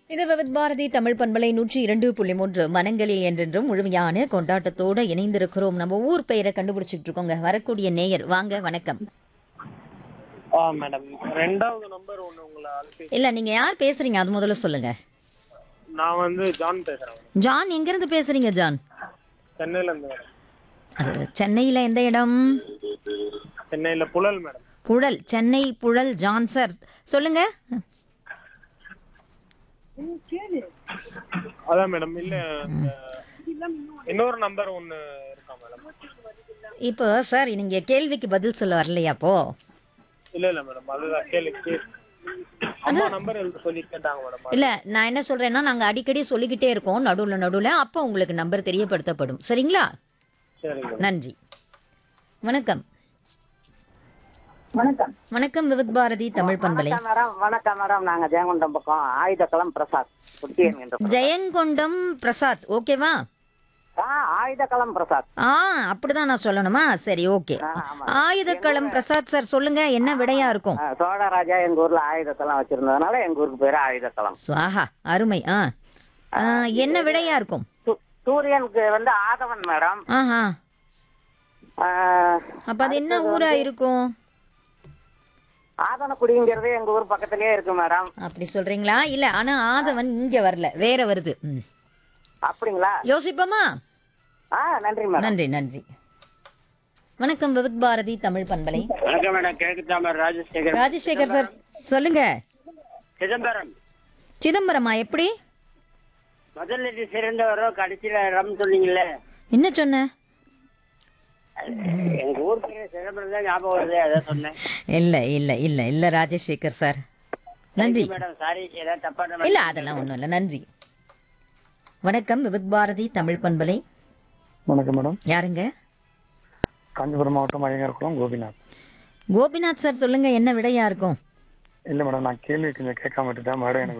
இது விவித் பாரதி தமிழ் பண்பலை நூற்றி இரண்டு புள்ளி மூன்று மனங்களில் என்றென்றும் முழுமையான கொண்டாட்டத்தோட இணைந்திருக்கிறோம் நம்ம ஊர் பெயரை கண்டுபிடிச்சிட்டு இருக்கோங்க வரக்கூடிய நேயர் வாங்க வணக்கம் ஆ மேடம் ரெண்டாவது நம்பர் ஒன்று உங்களை அழைச்சி இல்ல நீங்க யார் பேசுறீங்க அது முதல்ல சொல்லுங்க நான் வந்து ஜான் பேசுகிறேன் ஜான் எங்கிருந்து பேசுறீங்க ஜான் சென்னையிலேருந்து மேடம் அது சென்னையில எந்த இடம் சென்னையில் Puzhal madam Puzhal Chennai Puzhal John sir சொல்லுங்க அதான் மேடம் இல்லை இன்னொரு நம்பர் ஒன்று இருக்கா மேடம் இப்போ சார் நீங்க கேள்விக்கு பதில் சொல்ல வரலையா அப்போ இல்லை இல்லை மேடம் அதுதான் கேள்வி அம்மா நம்பர் எழுத சொல்லி கேட்டாங்க மேடம் இல்ல நான் என்ன சொல்றேன்னா நாங்க அடிக்கடி சொல்லிக்கிட்டே இருக்கோம் நடுவுல நடுவுல அப்போ உங்களுக்கு நம்பர் தெரியப்படுத்தப்படும் சரிங்களா சரிங்க மேடம் நன்றி வணக்கம் வணக்கம் வணக்கம் விவித் பாரதி தமிழ் பண்பலை வணக்கம் மேடம் வணக்கம் மேடம் நாங்க ஜெயங்கொண்டம் பக்கம் ஆயுதக்களம் பிரசாத் குட்டியன் என்ற ஜெயங்கொண்டம் பிரசாத் ஓகேவா ஆ ஆயுதக்களம் பிரசாத் ஆ அப்படிதான் நான் சொல்லணுமா சரி ஓகே ஆ, ஆமா. ஆயுதக்களம் பிரசாத் சார் சொல்லுங்க என்ன விடையா இருக்கும் ஆ, சோழராஜா எங்க ஊர்ல ஆயுதக்களம் வச்சிருந்ததுனால எங்க ஊருக்கு பேரு ஆயுதக்களம் சுவாஹா அருமை ஆ ஆ, என்ன விடையா இருக்கும் சு- சூரியனுக்கு வந்து ஆதவன் மேடம் ஆஹா ஆ, அப்ப அது என்ன ஊரா இருக்கும் ஆதனக்குடிங்கிறது எங்க ஊர் பக்கத்திலேயே இருக்கு மேடம் அப்படி சொல்றீங்களா இல்ல ஆனா ஆதவன் இங்க வரல வேற வருது ம். அப்படிங்களா யோசிப்போமா ஆ நன்றி மேடம் நன்றி நன்றி வணக்கம் விவித் பாரதி தமிழ் பண்பலை வணக்கம் மேடம் கேக்குதா மேடம் ராஜசேகர் ராஜசேகர் சார் சொல்லுங்க சிதம்பரம் சிதம்பரமா எப்படி முதல்ல இது சிறந்தவரோ கடைசியில ரம் சொன்னீங்களே என்ன சொன்ன எங்க ஊர் பேரு சிதம்பரம் தான் ஞாபகம் வருது அதான் சொன்னேன் இல்ல இல்ல இல்ல இல்ல ராஜசேகர் சார் நன்றி மேடம் சாரி ஏதாவது தப்பா இல்ல அதெல்லாம் ஒண்ணும் இல்ல நன்றி வணக்கம் விவித் பாரதி தமிழ் பண்பலை வணக்கம் மேடம் யாருங்க காஞ்சிபுரம் மாவட்டம் ஐயங்கார்குளம் கோபிநாத் கோபிநாத் சார் சொல்லுங்க என்ன விடையா இருக்கும் இல்லை மேடம் நான் கேள்வி கொஞ்சம் கேட்காம விட்டுட்டேன் மேடம் எனக்கு